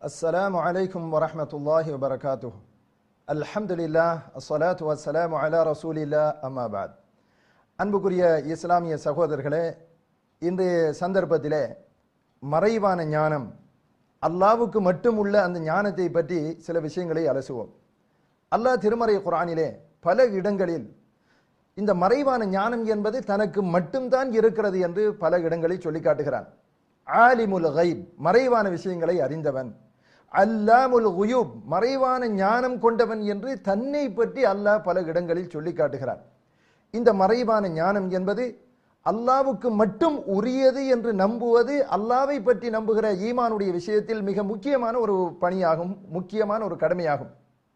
السلام عليكم ورحمة الله وبركاته الحمد لله الصلاة والسلام على رسول الله أما بعد அன்புக்குரிய இஸ்லாமிய சகோதரர்களே இன்றைய சந்தர்ப்பத்திலே மறைவான ஞானம் அல்லாவுக்கு மட்டும் உள்ள அந்த ஞானத்தை பற்றி சில விஷயங்களை அலசுவோம் அல்லாஹ் திருமறை குரானிலே பல இடங்களில் இந்த மறைவான ஞானம் என்பது தனக்கு மட்டும்தான் இருக்கிறது என்று பல இடங்களில் சொல்லி காட்டுகிறான் ஆலிமுல் கைப் மறைவான விஷயங்களை அறிந்தவன் அல்லாமுல் குயூப் மறைவான ஞானம் கொண்டவன் என்று தன்னை பற்றி அல்லாஹ் பல இடங்களில் சொல்லி காட்டுகிறான் இந்த மறைவான ஞானம் என்பது அல்லாவுக்கு மட்டும் உரியது என்று நம்புவது அல்லாவை பற்றி நம்புகிற ஈமானுடைய விஷயத்தில் மிக முக்கியமான ஒரு பணியாகும் முக்கியமான ஒரு கடமையாகும்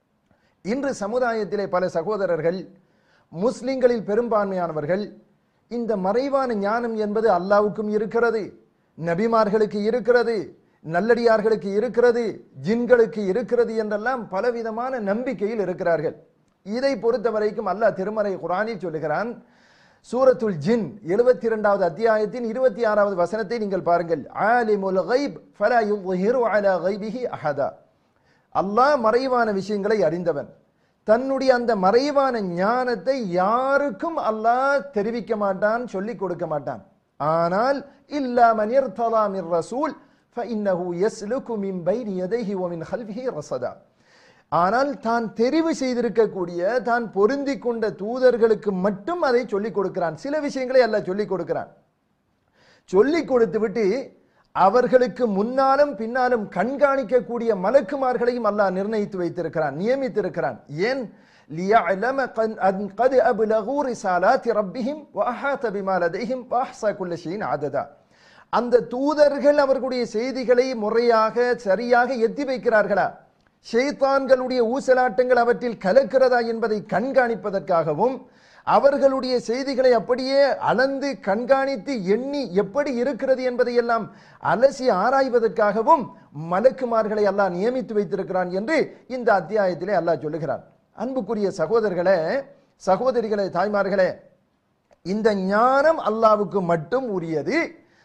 இன்று சமுதாயத்திலே பல சகோதரர்கள் முஸ்லிம்களில் பெரும்பான்மையானவர்கள் இந்த மறைவான ஞானம் என்பது அல்லாவுக்கும் இருக்கிறது நபிமார்களுக்கு இருக்கிறது நல்லடியார்களுக்கு இருக்கிறது ஜின்களுக்கு இருக்கிறது என்றெல்லாம் பலவிதமான நம்பிக்கையில் இருக்கிறார்கள் இதை பொறுத்த வரைக்கும் அல்லாஹ் திருமறை குரானில் சொல்லுகிறான் சூரத்துல் ஜின் எழுபத்தி இரண்டாவது அத்தியாயத்தின் இருபத்தி ஆறாவது வசனத்தை நீங்கள் பாருங்கள் ஆலிமுல் கைப் ஃபலா யுظஹிரு அலா கைபிஹி அஹதா அல்லாஹ் மறைவான விஷயங்களை அறிந்தவன் தன்னுடைய அந்த மறைவான ஞானத்தை யாருக்கும் அல்லாஹ் தெரிவிக்க மாட்டான் சொல்லிக் கொடுக்க மாட்டான் ஆனால் இல்லா மனிர் தலாமிர் ரசூல் فإنه يسلك من بين يديه ومن خلفه رصدا ஆனால் தான் தெரிவு செய்திருக்கக்கூடிய தான் பொருந்தி கொண்ட தூதர்களுக்கு மட்டும் அதை சொல்லிக் கொடுக்கிறான் சில விஷயங்களை அல்லாஹ் சொல்லிக் கொடுக்கிறான் சொல்லிக் கொடுத்து விட்டு அவர்களுக்கு முன்னாலும் பின்னாலும் கண்காணிக்கக்கூடிய மலக்குமார்களையும் அல்லாஹ் நிர்ணயித்து வைத்திருக்கிறான் நியமித்திருக்கிறான் ஏன் ليعلم أن قد أبلغوا رسالات ربهم وأحاط بما لديهم وأحصى كل شيء عددا அந்த தூதர்கள் அவர்களுடைய செய்திகளை முறையாக சரியாக எத்தி வைக்கிறார்களா ஷெய்தான்களுடைய ஊசலாட்டங்கள் அவற்றில் கலக்கிறதா என்பதை கண்காணிப்பதற்காகவும் அவர்களுடைய செய்திகளை அப்படியே அளந்து கண்காணித்து எண்ணி எப்படி இருக்கிறது என்பதையெல்லாம் அலசி ஆராய்வதற்காகவும் மலக்குமார்களை அல்லாஹ் நியமித்து வைத்திருக்கிறான் என்று இந்த அத்தியாயத்திலே அல்லாஹ் சொல்லுகிறான் அன்புக்குரிய சகோதரர்களே சகோதரிகளே தாய்மார்களே இந்த ஞானம் அல்லாவுக்கு மட்டும் உரியது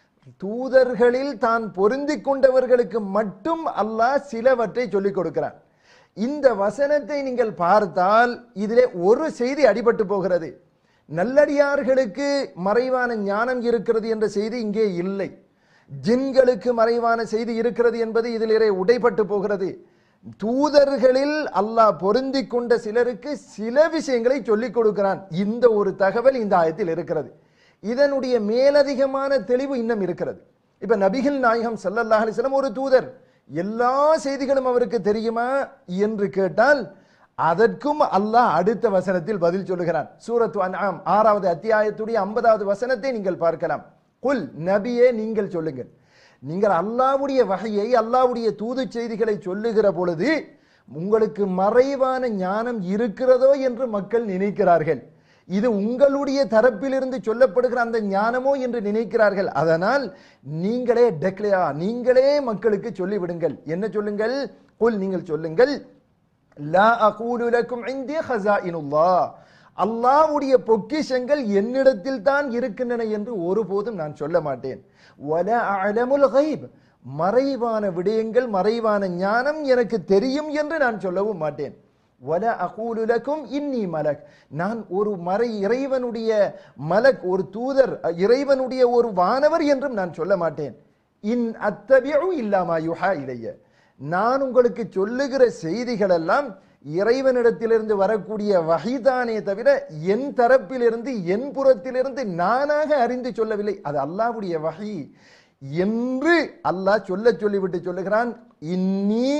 தூதர்களில் தான் பொருந்தி கொண்டவர்களுக்கு மட்டும் அல்லாஹ் சிலவற்றை சொல்லிக் கொடுக்கிறான் இந்த வசனத்தை நீங்கள் பார்த்தால் இதிலே ஒரு செய்தி அடிபட்டு போகிறது நல்லடியார்களுக்கு மறைவான ஞானம் இருக்கிறது என்ற செய்தி இங்கே இல்லை ஜின்களுக்கு மறைவான செய்தி இருக்கிறது என்பது இதிலே உடைப்பட்டு போகிறது தூதர்களில் அல்லாஹ் பொருந்தி கொண்ட சிலருக்கு சில விஷயங்களை சொல்லிக் கொடுக்கிறான் இந்த ஒரு தகவல் இந்த ஆயத்தில் இருக்கிறது இதனுடைய மேலதிகமான தெளிவு இன்னும் இருக்கிறது இப்ப நபிகள் நாயகம் சல்லல்லாஹ் அலிஸ்லாம் ஒரு தூதர் எல்லா செய்திகளும் அவருக்கு தெரியுமா என்று கேட்டால் அதற்கும் அல்லாஹ் அடுத்த வசனத்தில் பதில் சொல்லுகிறான் சூரத் அன்ஆம் ஆறாவது அத்தியாயத்துடைய ஐம்பதாவது வசனத்தை நீங்கள் பார்க்கலாம் குல் நபியே நீங்கள் சொல்லுங்கள் நீங்கள் அல்லாவுடைய வகையை அல்லாவுடைய தூது செய்திகளை சொல்லுகிற பொழுது உங்களுக்கு மறைவான ஞானம் இருக்கிறதோ என்று மக்கள் நினைக்கிறார்கள் இது உங்களுடைய தரப்பிலிருந்து சொல்லப்படுகிற அந்த ஞானமோ என்று நினைக்கிறார்கள் அதனால் நீங்களே டெக்லையா நீங்களே மக்களுக்கு சொல்லிவிடுங்கள் என்ன சொல்லுங்கள் குல் நீங்கள் சொல்லுங்கள் லா அகூலு லக்கும் இந்தி ஹஸாயினுல்லாஹ் அல்லாஹ்வுடைய பொக்கிஷங்கள் என்னிடத்தில் தான் இருக்கின்றன என்று ஒருபோதும் நான் சொல்ல மாட்டேன் வல அலமுல் கைப் மறைவான விடயங்கள் மறைவான ஞானம் எனக்கு தெரியும் என்று நான் சொல்லவும் மாட்டேன் வல அகூலுலக்கும் இன்னி மலக் நான் ஒரு மறை இறைவனுடைய மலக் ஒரு தூதர் இறைவனுடைய ஒரு வானவர் என்றும் நான் சொல்ல மாட்டேன் இன் அத்தபியு இல்லாமா யுஹா இலைய நான் உங்களுக்கு சொல்லுகிற செய்திகள் எல்லாம் இறைவனிடத்திலிருந்து வரக்கூடிய வகைதானே தவிர என் தரப்பிலிருந்து என் புறத்திலிருந்து நானாக அறிந்து சொல்லவில்லை அது அல்லாவுடைய வகை என்று அல்லாஹ் சொல்ல சொல்லிவிட்டு சொல்லுகிறான் இன்னி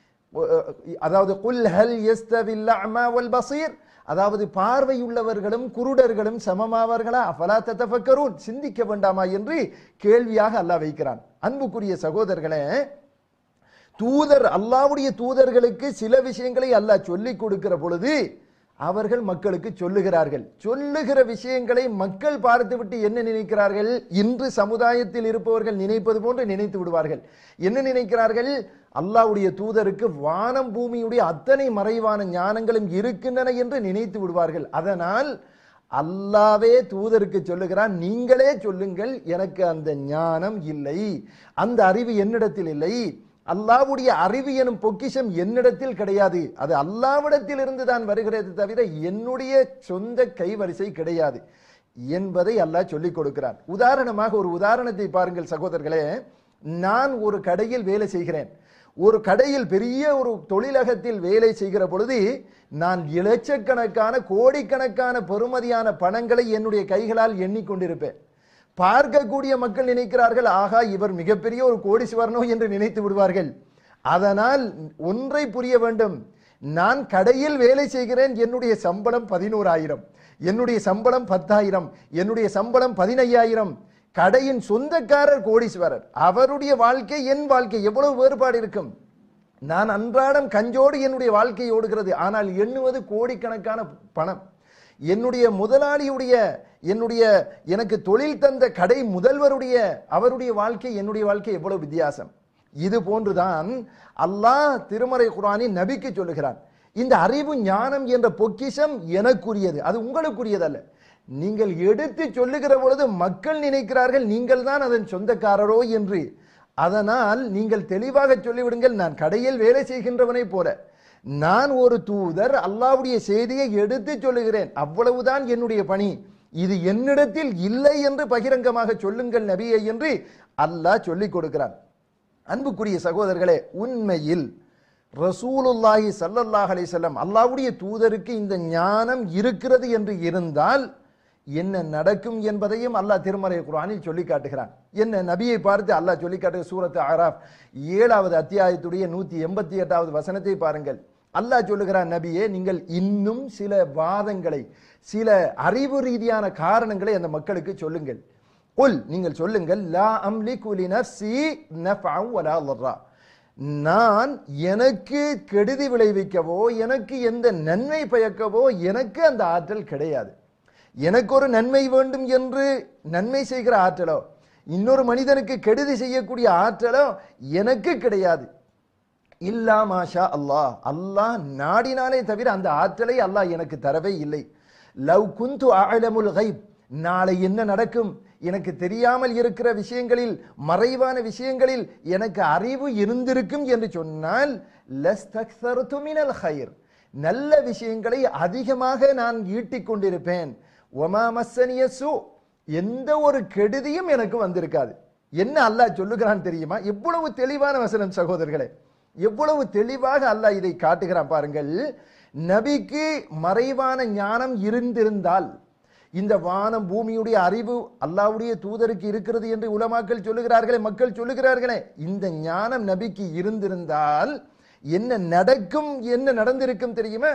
அதாவது குல் ஹல் யஸ்தவில் அமா வல் பசீர் அதாவது பார்வையுள்ளவர்களும் குருடர்களும் சமமாவார்களா அஃபலா தத்தஃபக்கரூன் சிந்திக்க வேண்டாமா என்று கேள்வியாக அல்லாஹ் வைக்கிறான் அன்புக்குரிய சகோதரர்களே தூதர் அல்லாவுடைய தூதர்களுக்கு சில விஷயங்களை அல்லாஹ் சொல்லிக் கொடுக்கிற பொழுது அவர்கள் மக்களுக்கு சொல்லுகிறார்கள் சொல்லுகிற விஷயங்களை மக்கள் பார்த்துவிட்டு என்ன நினைக்கிறார்கள் இன்று சமுதாயத்தில் இருப்பவர்கள் நினைப்பது போன்று நினைத்து விடுவார்கள் என்ன நினைக்கிறார்கள் அல்லாவுடைய தூதருக்கு வானம் பூமியுடைய அத்தனை மறைவான ஞானங்களும் இருக்கின்றன என்று நினைத்து விடுவார்கள் அதனால் அல்லாவே தூதருக்கு சொல்லுகிறான் நீங்களே சொல்லுங்கள் எனக்கு அந்த ஞானம் இல்லை அந்த அறிவு என்னிடத்தில் இல்லை அல்லாவுடைய அறிவு எனும் பொக்கிஷம் என்னிடத்தில் கிடையாது அது அல்லாவிடத்தில் இருந்து தான் வருகிறது தவிர என்னுடைய சொந்த கைவரிசை கிடையாது என்பதை அல்லாஹ் சொல்லிக் கொடுக்கிறான் உதாரணமாக ஒரு உதாரணத்தை பாருங்கள் சகோதரர்களே நான் ஒரு கடையில் வேலை செய்கிறேன் ஒரு கடையில் பெரிய ஒரு தொழிலகத்தில் வேலை செய்கிற பொழுது நான் இலட்சக்கணக்கான கோடிக்கணக்கான பெறுமதியான பணங்களை என்னுடைய கைகளால் எண்ணிக்கொண்டிருப்பேன் பார்க்கக்கூடிய மக்கள் நினைக்கிறார்கள் ஆகா இவர் மிகப்பெரிய ஒரு கோடீஸ்வரனோ என்று நினைத்து விடுவார்கள் அதனால் ஒன்றை புரிய வேண்டும் நான் கடையில் வேலை செய்கிறேன் என்னுடைய சம்பளம் பதினோராயிரம் என்னுடைய சம்பளம் பத்தாயிரம் என்னுடைய சம்பளம் பதினையாயிரம் கடையின் சொந்தக்காரர் கோடீஸ்வரர் அவருடைய வாழ்க்கை என் வாழ்க்கை எவ்வளவு வேறுபாடு இருக்கும் நான் அன்றாடம் கஞ்சோடு என்னுடைய வாழ்க்கை ஓடுகிறது ஆனால் எண்ணுவது கோடிக்கணக்கான பணம் என்னுடைய முதலாளியுடைய என்னுடைய எனக்கு தொழில் தந்த கடை முதல்வருடைய அவருடைய வாழ்க்கை என்னுடைய வாழ்க்கை எவ்வளவு வித்தியாசம் இது போன்றுதான் அல்லாஹ் திருமறை குரானின் நபிக்கு சொல்லுகிறான் இந்த அறிவு ஞானம் என்ற பொக்கிஷம் எனக்குரியது அது உங்களுக்குரியதல்ல நீங்கள் எடுத்து சொல்லுகிற பொழுது மக்கள் நினைக்கிறார்கள் நீங்கள் தான் அதன் சொந்தக்காரரோ என்று அதனால் நீங்கள் தெளிவாக சொல்லிவிடுங்கள் நான் கடையில் வேலை செய்கின்றவனை போல நான் ஒரு தூதர் அல்லாவுடைய செய்தியை எடுத்து சொல்லுகிறேன் அவ்வளவுதான் என்னுடைய பணி இது என்னிடத்தில் இல்லை என்று பகிரங்கமாக சொல்லுங்கள் நபியை என்று அல்லாஹ் சொல்லிக் கொடுக்கிறான் அன்புக்குரிய சகோதரர்களே உண்மையில் ரசூலுல்லாஹி ஸல்லல்லாஹு அலைஹி வஸல்லம் அல்லாஹ்வுடைய தூதருக்கு இந்த ஞானம் இருக்கிறது என்று இருந்தால் என்ன நடக்கும் என்பதையும் அல்லாஹ் திருமறை குர்ஆனில் சொல்லி காட்டுகிறான் என்ன நபியை பார்த்து அல்லாஹ் சொல்லி காட்டுகிற சூரத்து ஆராஃப் ஏழாவது அத்தியாயத்துடைய நூத்தி எண்பத்தி எட்டாவது வசனத்தை பாருங்கள் அல்லாஹ் சொல்லுகிறான் நபியே நீங்கள் இன்னும் சில வாதங்களை சில அறிவு ரீதியான காரணங்களை அந்த மக்களுக்கு சொல்லுங்கள் குல் நீங்கள் சொல்லுங்கள் லா அம்லிகு லினஃப்ஸி நஃபஅன் வலா ضرா நான் எனக்கு கெடுதி விளைவிக்கவோ எனக்கு எந்த நன்மை பயக்கவோ எனக்கு அந்த ஆற்றல் கிடையாது எனக்கு ஒரு நன்மை வேண்டும் என்று நன்மை செய்கிற ஆற்றலோ இன்னொரு மனிதனுக்கு கெடுதி செய்யக்கூடிய ஆற்றலோ எனக்கு கிடையாது இல்லா மாஷா அல்லாஹ் அல்லாஹ் நாடினாலே தவிர அந்த ஆற்றலை அல்லாஹ் எனக்கு தரவே இல்லை லவ் குந்து அலமுல் கைப் நாளை என்ன நடக்கும் எனக்கு தெரியாமல் இருக்கிற விஷயங்களில் மறைவான விஷயங்களில் எனக்கு அறிவு இருந்திருக்கும் என்று சொன்னால் லஸ்தக்ஸர்து மினல் ஹைர் நல்ல விஷயங்களை அதிகமாக நான் ஈட்டிக் கொண்டிருப்பேன் ஒமா மஸ்ஸனிய சு எந்த ஒரு கெடுதியும் எனக்கு வந்திருக்காது என்ன அல்லாஹ் சொல்லுகிறான் தெரியுமா எவ்வளவு தெளிவான வசனம் சகோதரர்களே எவ்வளவு தெளிவாக அல்லாஹ் இதை காட்டுகிறான் பாருங்கள் நபிக்கு மறைவான ஞானம் இருந்திருந்தால் இந்த வானம் பூமியுடைய அறிவு அல்லாஹ்வுடைய தூதருக்கு இருக்கிறது என்று உலமாக்கள் சொல்லுகிறார்களே மக்கள் சொல்லுகிறார்களே இந்த ஞானம் நபிக்கு இருந்திருந்தால் என்ன நடக்கும் என்ன நடந்திருக்கும் தெரியுமா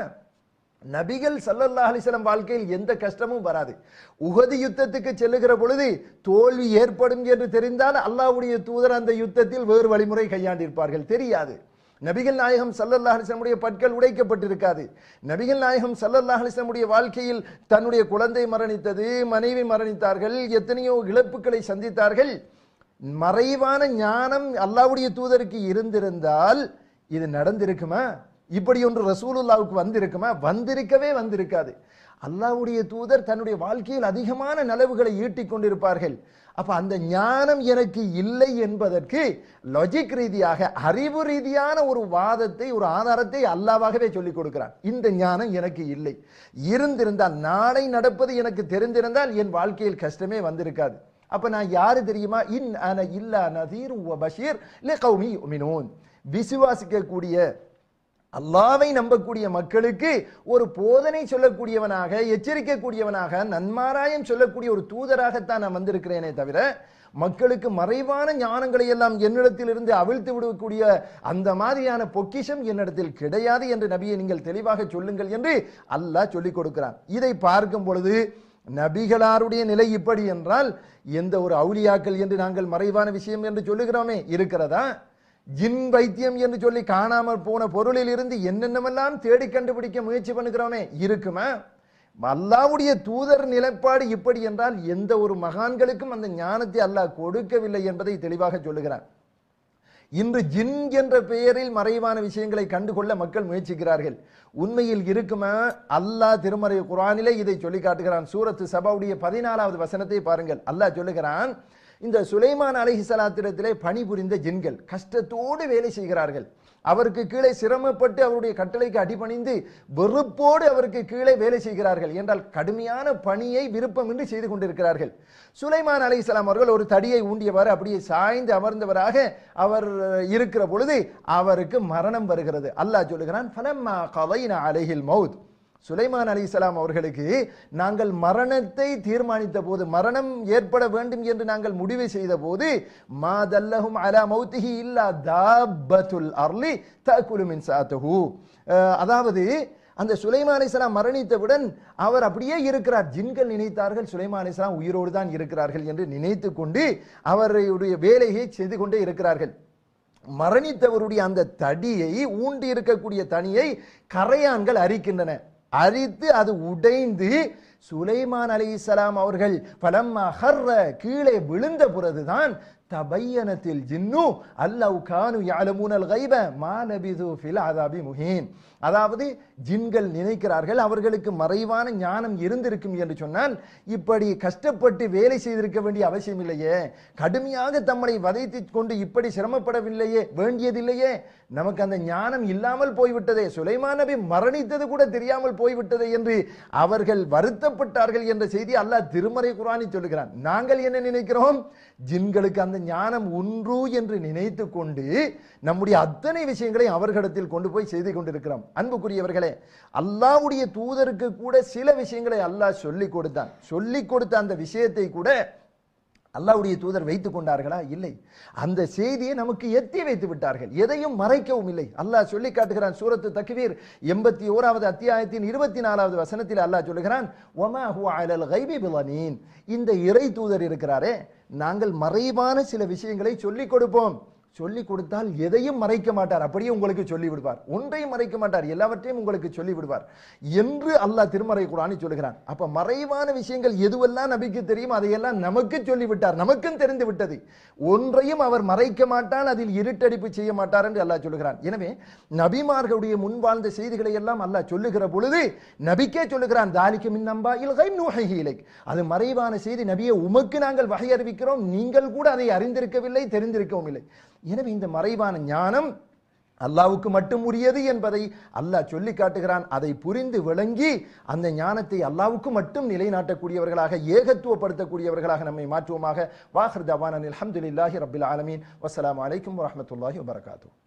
நபிகள் ஸல்லல்லாஹு அலைஹி வஸல்லம் வாழ்க்கையில் எந்த கஷ்டமும் வராது உகது யுத்தத்துக்கு செல்லுகிற பொழுது தோல்வி ஏற்படும் என்று தெரிந்தால் அல்லாஹ்வுடைய தூதர் அந்த யுத்தத்தில் வேறு வழிமுறை கையாண்டிருப்பார்கள் தெரியாது நபிகள் நாயகம் ஸல்லல்லாஹு அலைஹி வஸல்லமுடைய பற்கள் உடைக்கப்பட்டிருக்காது நபிகள் நாயகம் ஸல்லல்லாஹு அலைஹி வஸல்லமுடைய வாழ்க்கையில் தன்னுடைய குழந்தை மரணித்தது மனைவி மரணித்தார்கள் எத்தனையோ இழப்புகளை சந்தித்தார்கள் மறைவான ஞானம் அல்லாஹ்வுடைய தூதருக்கு இருந்திருந்தால் இது நடந்திருக்குமா இப்படி ஒன்று ரசூலுல்லாவுக்கு வந்திருக்குமா வந்திருக்கவே வந்திருக்காது அல்லாஹ்வுடைய தூதர் தன்னுடைய வாழ்க்கையில் அதிகமான நலவுகளை ஈட்டிக் கொண்டிருப்பார்கள் அப்ப அந்த ஞானம் எனக்கு இல்லை என்பதற்கு லாஜிக் ரீதியாக அறிவு ரீதியான ஒரு வாதத்தை ஒரு ஆதாரத்தை அல்லாவாகவே சொல்லிக் கொடுக்கிறான் இந்த ஞானம் எனக்கு இல்லை இருந்திருந்தால் நாளை நடப்பது எனக்கு தெரிந்திருந்தால் என் வாழ்க்கையில் கஷ்டமே வந்திருக்காது அப்ப நான் யாரு தெரியுமா இன் அன இல்லா நதீர் வ பஷீர் லிகௌமி யுமினூன் விசுவாசிக்கக்கூடிய அல்லாவை நம்பக்கூடிய மக்களுக்கு ஒரு போதனை சொல்லக்கூடியவனாக எச்சரிக்கக்கூடியவனாக நன்மாராயம் சொல்லக்கூடிய ஒரு தூதராகத்தான் நான் வந்திருக்கிறேனே தவிர மக்களுக்கு மறைவான ஞானங்களை எல்லாம் என்னிடத்திலிருந்து அவிழ்த்து விடக்கூடிய அந்த மாதிரியான பொக்கிஷம் என்னிடத்தில் கிடையாது என்று நபியை நீங்கள் தெளிவாக சொல்லுங்கள் என்று அல்லாஹ் சொல்லிக் கொடுக்கிறான் இதை பார்க்கும் பொழுது நபிகளாருடைய நிலை இப்படி என்றால் எந்த ஒரு அவுலியாக்கள் என்று நாங்கள் மறைவான விஷயம் என்று சொல்லுகிறோமே இருக்கிறதா ஜின் வைத்தியம் என்று சொல்லி காணாமல் போன பொருளில் இருந்து என்னென்னமெல்லாம் தேடி கண்டுபிடிக்க முயற்சி பண்ணுகிறோமே இருக்குமா அல்லாவுடைய தூதர் நிலைப்பாடு இப்படி என்றால் எந்த ஒரு மகான்களுக்கும் அந்த ஞானத்தை அல்லாஹ் கொடுக்கவில்லை என்பதை தெளிவாக சொல்லுகிறான் இன்று ஜின் என்ற பெயரில் மறைவான விஷயங்களை கண்டுகொள்ள மக்கள் முயற்சிக்கிறார்கள் உண்மையில் இருக்குமா அல்லாஹ் திருமறை குரானிலே இதை சொல்லி காட்டுகிறான் சூரத்து சபாவுடைய பதினாலாவது வசனத்தை பாருங்கள் அல்லாஹ் சொல்லுகிறான் இந்த சுலைமான் அலைஹிஸ்ஸலாத்திடத்திலே பணிபுரிந்த ஜின்கள் கஷ்டத்தோடு வேலை செய்கிறார்கள் அவருக்கு கீழே சிரமப்பட்டு அவருடைய கட்டளைக்கு அடிபணிந்து வெறுப்போடு அவருக்கு கீழே வேலை செய்கிறார்கள் என்றால் கடுமையான பணியை விருப்பமின்றி செய்து கொண்டிருக்கிறார்கள் சுலைமான் அலைஹிஸ்ஸலாம் அவர்கள் ஒரு தடியை ஊண்டியவாறு அப்படியே சாய்ந்து அமர்ந்தவராக அவர் இருக்கிற பொழுது அவருக்கு மரணம் வருகிறது அல்லாஹ் சொல்லுகிறான் ஃபலம்மா கதைன அலைஹில் மௌத் சுலைமான் அலிசலாம் அவர்களுக்கு நாங்கள் மரணத்தை தீர்மானித்த போது மரணம் ஏற்பட வேண்டும் என்று நாங்கள் முடிவு செய்த போது மாதல்லஹும் அலா மௌத்திஹி இல்லா தாபத்துல் அர்லி தகுலு மின் சாத்துஹு அதாவது அந்த சுலைமான் அலிஸ்லாம் மரணித்தவுடன் அவர் அப்படியே இருக்கிறார் ஜின்கள் நினைத்தார்கள் சுலைமான் அலிஸ்லாம் உயிரோடு தான் இருக்கிறார்கள் என்று நினைத்து கொண்டு அவருடைய வேலையை செய்து கொண்டே இருக்கிறார்கள் மரணித்தவருடைய அந்த தடியை ஊண்டி இருக்கக்கூடிய தனியை கரையான்கள் அரிக்கின்றன அரித்து அது உடைந்து சுலைமான் அலைஹிஸ்ஸலாம் அவர்கள் பலம்மா ஹர்ர கீழே விழுந்த பிறகுதான் தபையனத்தில் ஜின்னு அல்லவ் கானு யாலமூனல் கைப மா லபிது ஃபில் அதாபி முஹீன் அதாவது ஜின்கள் நினைக்கிறார்கள் அவர்களுக்கு மறைவான ஞானம் இருந்திருக்கும் என்று சொன்னால் இப்படி கஷ்டப்பட்டு வேலை செய்திருக்க வேண்டிய அவசியம் இல்லையே கடுமையாக தம்மை வதைத்து கொண்டு இப்படி சிரமப்படவில்லையே வேண்டியதில்லையே நமக்கு அந்த ஞானம் இல்லாமல் போய்விட்டதே சுலைமான் நபி மரணித்தது கூட தெரியாமல் போய்விட்டதே என்று அவர்கள் வருத்தப்பட்டார்கள் என்ற செய்தி அல்லாஹ் திருமறை குரானி சொல்லுகிறான் நாங்கள் என்ன நினைக்கிறோம் ஜின்களுக்கு அந்த ஞானம் ஒன்று என்று நினைத்து கொண்டு நம்முடைய அத்தனை விஷயங்களை அவர்களிடத்தில் கொண்டு போய் செய்து கொண்டிருக்கிறோம் அன்புக்குரியவர்களே அல்லாஹ்வுடைய தூதருக்கு கூட சில விஷயங்களை அல்லாஹ் சொல்லிக் கொடுத்தான் சொல்லிக் கொடுத்த அந்த விஷயத்தை கூட அல்லாஹ்வுடைய தூதர் வைத்துக் கொண்டார்களா இல்லை அந்த செய்தியை நமக்கு எத்தி வைத்து விட்டார்கள் எதையும் மறைக்கவும் இல்லை அல்லாஹ் சொல்லி காட்டுகிறான் சூரத்து தக்வீர் எண்பத்தி ஓராவது அத்தியாயத்தின் இருபத்தி நாலாவது வசனத்தில் அல்லாஹ் சொல்லுகிறான் ஒமா ஹுவ அலல் கைபி பிலனீன் இந்த இறை தூதர் இருக்கிறாரே நாங்கள் மறைவான சில விஷயங்களை சொல்லிக் கொடுப்போம் சொல்லி கொடுத்தால் எதையும் மறைக்க மாட்டார் அப்படியே உங்களுக்கு சொல்லி விடுவார் ஒன்றையும் மறைக்க மாட்டார் எல்லாவற்றையும் உங்களுக்கு சொல்லி விடுவார் என்று அல்லாஹ் திருமறை குரானி சொல்லுகிறான் அப்ப மறைவான விஷயங்கள் எதுவெல்லாம் நபிக்கு தெரியும் அதையெல்லாம் நமக்கு சொல்லி விட்டார் நமக்கும் தெரிந்து விட்டது ஒன்றையும் அவர் மறைக்க மாட்டான் அதில் இருட்டடிப்பு செய்ய மாட்டார் என்று அல்லாஹ் சொல்லுகிறான் எனவே நபிமார்களுடைய முன் வாழ்ந்த செய்திகளை எல்லாம் அல்லாஹ் சொல்லுகிற பொழுது நபிக்கே சொல்லுகிறான் தாலிக்கு மின் நம்பா இல்கை நூஹிலை அது மறைவான செய்தி நபியை உமக்கு நாங்கள் வகை அறிவிக்கிறோம் நீங்கள் கூட அதை அறிந்திருக்கவில்லை தெரிந்திருக்கவும் இல்லை எனவே இந்த மறைவான ஞானம் அல்லாவுக்கு மட்டும் உரியது என்பதை அல்லாஹ் சொல்லி காட்டுகிறான் அதை புரிந்து விளங்கி அந்த ஞானத்தை அல்லாவுக்கு மட்டும் நிலைநாட்டக்கூடியவர்களாக ஏகத்துவப்படுத்தக்கூடியவர்களாக நம்மை மாற்றுவோமாக வாஹர் தவான் அல்ஹம்துலில்லாஹி ரபில் ஆலமீன் வஸ்ஸலாமு அலைக்கும் வரஹ்மத்துல்லாஹி வபரகாத்துஹு